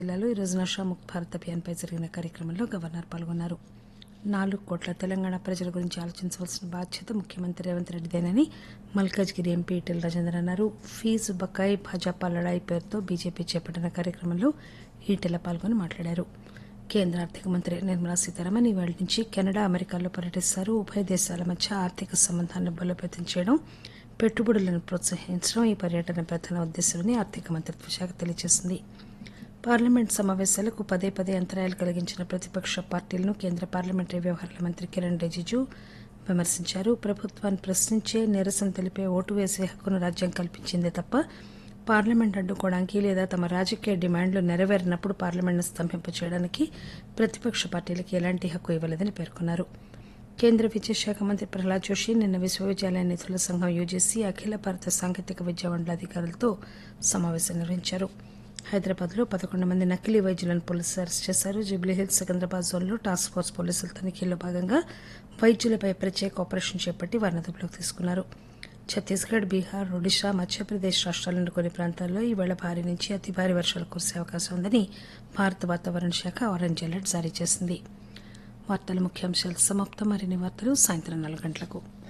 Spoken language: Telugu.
జిల్లాలో ఈరోజు నషాముక్ భారత్ అభియాన్పై జరిగిన కార్యక్రమంలో గవర్నర్ పాల్గొన్నారు నాలుగు కోట్ల తెలంగాణ ప్రజల గురించి ఆలోచించవలసిన బాధ్యత ముఖ్యమంత్రి రేవంత్ రెడ్డిదేనని మల్కాజ్గిరి ఎంపీ ఈటెల రాజేందర్ అన్నారు ఫీజు బకాయి భాజపా లడాయి పేరుతో బీజేపీ చేపట్టిన కార్యక్రమంలో ఈటెల పాల్గొని మాట్లాడారు కేంద్ర ఆర్థిక మంత్రి నిర్మలా సీతారామన్ ఇవాళ నుంచి కెనడా అమెరికాలో పర్యటిస్తారు ఉభయ దేశాల మధ్య ఆర్థిక సంబంధాలను బలోపేతం చేయడం పెట్టుబడులను ప్రోత్సహించడం ఈ పర్యటన ప్రధాన ఉద్దేశమని ఆర్థిక మంత్రిత్వ శాఖ తెలియజేసింది పార్లమెంట్ సమావేశాలకు పదే పదే అంతరాయాలు కలిగించిన ప్రతిపక్ష పార్టీలను కేంద్ర పార్లమెంటరీ వ్యవహారాల మంత్రి కిరణ్ రిజిజు విమర్శించారు ప్రభుత్వాన్ని ప్రశ్నించే నిరసన తెలిపే ఓటు వేసే హక్కును రాజ్యం కల్పించిందే తప్ప పార్లమెంట్ అడ్డుకోవడానికి లేదా తమ రాజకీయ డిమాండ్లు నెరవేరినప్పుడు పార్లమెంట్ను స్తంభింపచేయడానికి ప్రతిపక్ష పార్టీలకు ఎలాంటి హక్కు ఇవ్వలేదని పేర్కొన్నారు కేంద్ర విద్యాశాఖ మంత్రి ప్రహ్లాద్ జోషి నిన్న విశ్వవిద్యాలయ నిధుల సంఘం యూజీసీ అఖిల భారత సాంకేతిక విద్యా మండలి అధికారులతో సమావేశం నిర్వహించారు హైదరాబాద్ లో పదకొండు మంది నకిలీ వైద్యులను పోలీసులు అరెస్ట్ చేశారు జూబ్లీహిల్స్ సికింద్రాబాద్ జోన్లో టాస్క్ ఫోర్స్ పోలీసుల తనిఖీల్లో భాగంగా వైద్యులపై ప్రత్యేక ఆపరేషన్ చేపట్టి వారిని అదుపులోకి తీసుకున్నారు ఛత్తీస్గఢ్ బీహార్ ఒడిషా మధ్యప్రదేశ్ రాష్ట్రాల్లోని కొన్ని ప్రాంతాల్లో ఈవేళ భారీ నుంచి అతి భారీ వర్షాలు కురిసే అవకాశం ఉందని భారత వాతావరణ శాఖ ఆరెంజ్ అలర్ట్ జారీ చేసింది వార్తల ముఖ్యాంశాలు సమాప్తం మరిన్ని వార్తలు సాయంత్రం నాలుగు గంటలకు